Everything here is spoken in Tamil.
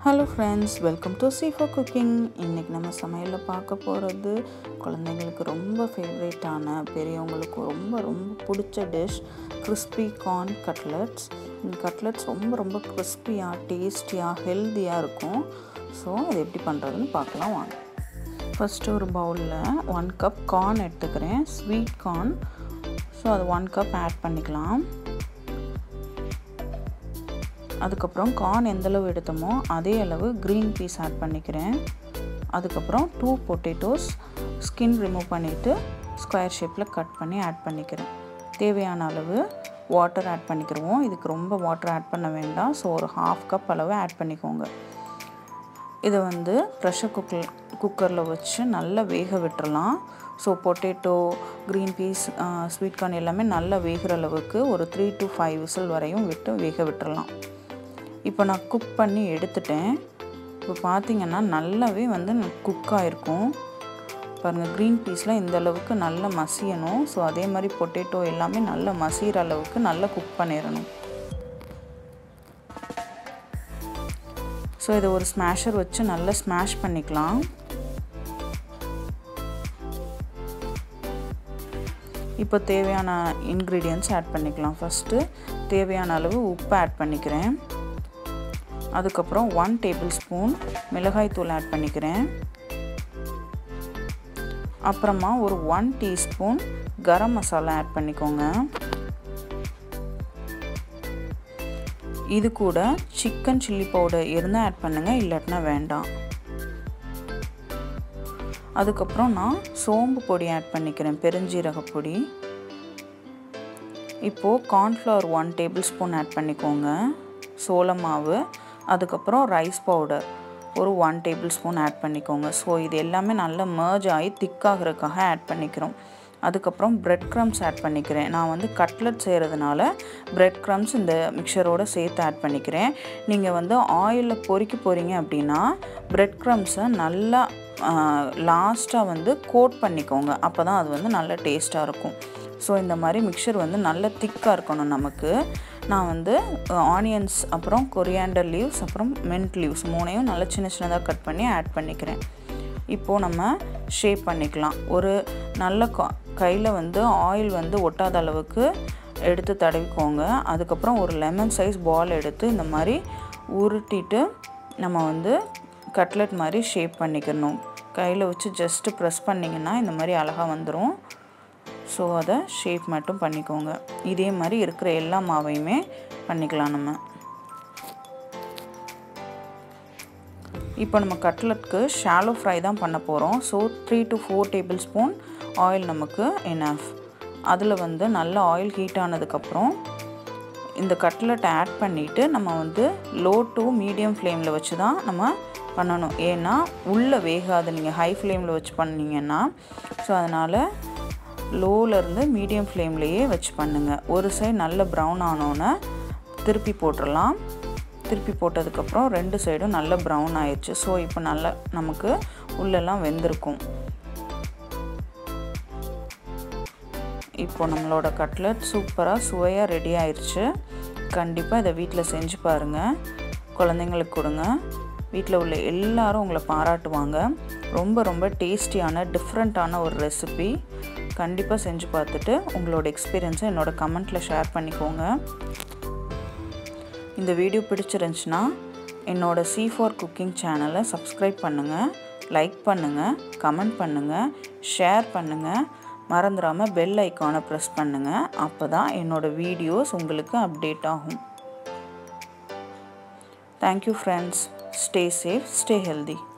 hello friends welcome to C for cooking இன்றைக்கி நம்ம சமையலில் பார்க்க போகிறது குழந்தைங்களுக்கு ரொம்ப ஃபேவரேட்டான பெரியவங்களுக்கு ரொம்ப ரொம்ப பிடிச்ச டிஷ் கிறிஸ்பி கார்ன் கட்லெட்ஸ் இந்த கட்லெட்ஸ் ரொம்ப ரொம்ப கிறிஸ்பியாக டேஸ்டியாக ஹெல்த்தியாக இருக்கும் ஸோ அது எப்படி பண்ணுறதுன்னு பார்க்கலாம் வாங்க ஃபஸ்ட்டு ஒரு பவுலில் ஒன் கப் கார்ன் எடுத்துக்கிறேன் ஸ்வீட் கார்ன் ஸோ அது ஒன் கப் ஆட் பண்ணிக்கலாம் அதுக்கப்புறம் கார்ன் எந்தளவு எடுத்தோமோ அதே அளவு க்ரீன் பீஸ் ஆட் பண்ணிக்கிறேன் அதுக்கப்புறம் டூ பொட்டேட்டோஸ் ஸ்கின் ரிமூவ் பண்ணிவிட்டு ஸ்கொயர் ஷேப்பில் கட் பண்ணி ஆட் பண்ணிக்கிறேன் தேவையான அளவு வாட்டர் ஆட் பண்ணிக்கிறோம் இதுக்கு ரொம்ப வாட்டர் ஆட் பண்ண வேண்டாம் ஸோ ஒரு ஹாஃப் கப் அளவு ஆட் பண்ணிக்கோங்க இதை வந்து ப்ரெஷர் குக்கர் குக்கரில் வச்சு நல்லா வேக விட்டுறலாம் so potato green peas sweet corn எல்லாமே நல்லா வேகிற அளவுக்கு ஒரு த்ரீ டு ஃபைவ் விசில் வரையும் விட்டு வேக விட்டுறலாம் இப்போ நான் குக் பண்ணி எடுத்துட்டேன் இப்போ பார்த்தீங்கன்னா நல்லாவே வந்து குக் ஆகிருக்கும் பாருங்கள் க்ரீன் பீஸ்லாம் இந்த அளவுக்கு நல்லா மசியணும் ஸோ அதே மாதிரி பொட்டேட்டோ எல்லாமே நல்லா மசிகிற அளவுக்கு நல்லா குக் பண்ணிடணும் ஸோ இதை ஒரு ஸ்மாஷர் வச்சு நல்லா ஸ்மாஷ் பண்ணிக்கலாம் இப்போ தேவையான இன்க்ரீடியன்ட்ஸ் ஆட் பண்ணிக்கலாம் ஃபஸ்ட்டு தேவையான அளவு உப்பு ஆட் பண்ணிக்கிறேன் அதுக்கப்புறம் ஒன் டேபிள் ஸ்பூன் மிளகாய்த்தூள் ஆட் பண்ணிக்கிறேன் அப்புறமா ஒரு one teaspoon garam masala add பண்ணிக்கோங்க இது கூட சிக்கன் சில்லி பவுடர் இருந்தால் ஆட் பண்ணுங்கள் இல்லாட்டினா வேண்டாம் அதுக்கப்புறம் நான் சோம்பு பொடி ஆட் பண்ணிக்கிறேன் பெருஞ்சீரக பொடி இப்போது cornflour one tablespoon add பண்ணிக்கோங்க சோள மாவு அதுக்கப்புறம் ரைஸ் பவுடர் ஒரு ஒன் டேபிள் ஸ்பூன் ஆட் பண்ணிக்கோங்க ஸோ இது எல்லாமே நல்லா மர்ஜ் ஆகி திக்காகிறதுக்காக ஆட் பண்ணிக்கிறோம் அதுக்கப்புறம் ப்ரெட் க்ரம்ஸ் ஆட் பண்ணிக்கிறேன் நான் வந்து கட்லெட் செய்கிறதுனால ப்ரெட் க்ரம்ஸ் இந்த மிக்சரோடு சேர்த்து ஆட் பண்ணிக்கிறேன் நீங்கள் வந்து ஆயிலில் பொறிக்க போகிறீங்க அப்படின்னா ப்ரெட் க்ரம்ஸை நல்லா லாஸ்ட்டாக வந்து கோட் பண்ணிக்கோங்க அப்போ தான் அது வந்து நல்ல டேஸ்ட்டாக இருக்கும் ஸோ இந்த மாதிரி மிக்சர் வந்து நல்ல திக்காக இருக்கணும் நமக்கு நான் வந்து ஆனியன்ஸ் அப்புறம் கொரியாண்டர் லீவ்ஸ் அப்புறம் மென்ட் லீவ்ஸ் மூணையும் நல்லா சின்ன சின்னதாக கட் பண்ணி ஆட் பண்ணிக்கிறேன் இப்போது நம்ம ஷேப் பண்ணிக்கலாம் ஒரு நல்ல கையில் வந்து ஆயில் வந்து ஒட்டாத அளவுக்கு எடுத்து தடவிக்கோங்க அதுக்கப்புறம் ஒரு லெமன் சைஸ் பால் எடுத்து இந்த மாதிரி உருட்டிட்டு நம்ம வந்து கட்லெட் மாதிரி ஷேப் பண்ணிக்கணும் கையில் வச்சு ஜஸ்ட்டு ப்ரெஸ் பண்ணிங்கன்னா இந்த மாதிரி அழகாக வந்துடும் ஸோ அதை ஷேப் மட்டும் பண்ணிக்கோங்க இதே மாதிரி இருக்கிற எல்லா மாவையுமே பண்ணிக்கலாம் நம்ம இப்போ நம்ம கட்லெட்க்கு ஷாலோ ஃப்ரை தான் பண்ண போகிறோம் so three to four tablespoon oil நமக்கு எனஃப் அதில் வந்து நல்ல ஆயில் ஹீட் ஆனதுக்கப்புறம் இந்த கட்லெட்டை ஆட் பண்ணிவிட்டு நம்ம வந்து லோ டு மீடியம் ஃப்ளேமில் வச்சு தான் நம்ம பண்ணணும் ஏன்னா உள்ளே வேகாது நீங்கள் ஹை ஃப்ளேமில் வச்சு பண்ணிங்கன்னா ஸோ அதனால் லோவிலேருந்து மீடியம் ஃப்ளேம்லேயே வச்சு பண்ணுங்கள் ஒரு சைடு நல்ல ப்ரௌன் ஆனோன்னே திருப்பி போட்டுடலாம் திருப்பி போட்டதுக்கப்புறம் ரெண்டு சைடும் நல்ல ப்ரௌன் ஆயிடுச்சு ஸோ இப்போ நல்லா நமக்கு உள்ளெல்லாம் வெந்திருக்கும் இப்போ நம்மளோட கட்லெட் சூப்பராக சுவையாக ரெடி ஆயிடுச்சு கண்டிப்பாக இதை வீட்டில் செஞ்சு பாருங்கள் குழந்தைங்களுக்கு கொடுங்க வீட்டில் உள்ள எல்லாரும் உங்களை பாராட்டுவாங்க ரொம்ப ரொம்ப டேஸ்டியான டிஃப்ரெண்ட்டான ஒரு ரெசிபி கண்டிப்பாக செஞ்சு பார்த்துட்டு உங்களோட எக்ஸ்பீரியன்ஸை என்னோடய கமெண்ட்டில் ஷேர் பண்ணிக்கோங்க இந்த வீடியோ பிடிச்சிருந்துச்சுன்னா என்னோடய சி ஃபார் குக்கிங் சேனலை சப்ஸ்கிரைப் பண்ணுங்கள் லைக் பண்ணுங்கள் கமெண்ட் பண்ணுங்கள் ஷேர் பண்ணுங்கள் மறந்துடாமல் பெல் ஐக்கானை ப்ரெஸ் பண்ணுங்கள் அப்போ தான் என்னோடய வீடியோஸ் உங்களுக்கு அப்டேட் ஆகும் thank you friends stay safe stay healthy